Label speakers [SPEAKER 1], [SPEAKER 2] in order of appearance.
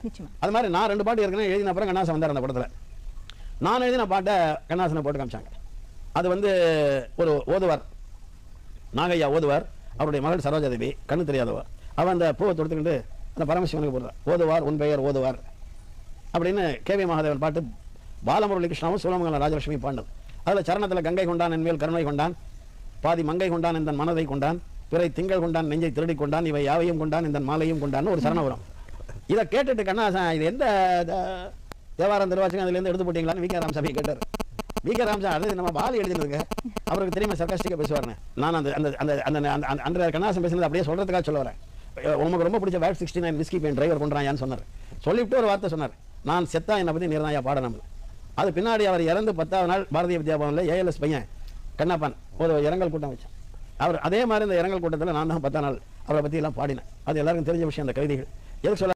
[SPEAKER 1] நிச்சயமா
[SPEAKER 2] அது மாதிரி நான் ரெண்டு பாட்டு ஏற்கனவே எழுதின அப்புறம் கண்ணாசன் வந்தார் அந்த படத்தில் நான் எழுதின பாட்டை கண்ணாசனை போட்டு காமிச்சாங்க அது வந்து ஒரு ஓதுவார் நாகையா ஓதுவார் அவருடைய மகள் சரோஜாதேவி கண்ணு தெரியாதவர் அவன் அந்த பூவை தொடுத்துக்கிட்டு அந்த பரமசிவனுக்கு போடுறான் ஓதுவார் உன் பெயர் ஓதுவார் அப்படின்னு கேவி மகாதேவன் பாட்டு பாலமுரளி கிருஷ்ணாவும் சோழமங்கலம் ராஜலட்சுமி பாண்டது அதில் சரணத்தில் கங்கை கொண்டான் என்மேல் கருணை கொண்டான் பாதி மங்கை கொண்டான் இந்த மனதை கொண்டான் பிறை திங்கள் கொண்டான் நெஞ்சை திருடி கொண்டான் இவை யாவையும் கொண்டான் இந்த மாலையும் கொண்டான்னு ஒரு சரணம் வரும் இதை கேட்டுட்டு கண்ணாசன் இது எந்த த- தேவாரம் திருவாச்சகம் அதுலேருந்து எடுத்து போட்டீங்களான்னு வி கே ராமசாமி கேட்டார் வி கே ராமசாமி அது நம்ம பாலி எழுதினதுங்க அவருக்கு தெரியுமா சர்க்காஸ்டிக்காக பேசுவாருன்னு நான் அந்த அந்த அந்த அந்த அந்த அந்த அந்த கண்ணாசன் பேசுனது அப்படியே சொல்கிறதுக்காக சொல்ல வரேன் அஹ் உனக்கு ரொம்ப பிடிச்ச வேட் சிக்ஸ்டி நைன் விஸ்கி பெயின் டிரைவர் கொண்டாயான்னு சொன்னார் சொல்லிவிட்டு ஒரு வார்த்தை சொன்னார் நான் செத்தா என்னை பற்றி நீர்தாயா பாடணும் அது பின்னாடி அவர் இறந்து பத்தாவது நாள் பாரதிய வித்யா பவனில் ஏஎல்எஸ் பையன் கண்ணப்பன் ஒரு இரங்கல் கூட்டம் வச்சான் அவர் அதே மாதிரி இந்த இரங்கல் கூட்டத்தில் நான் தான் பத்தாம் நாள் அவரை பற்றி எல்லாம் பாடினேன் அது எல்லாருக்கும் தெரிஞ்ச விஷயம் அந்த கவிதைகள் எதுக்கு சொல்ல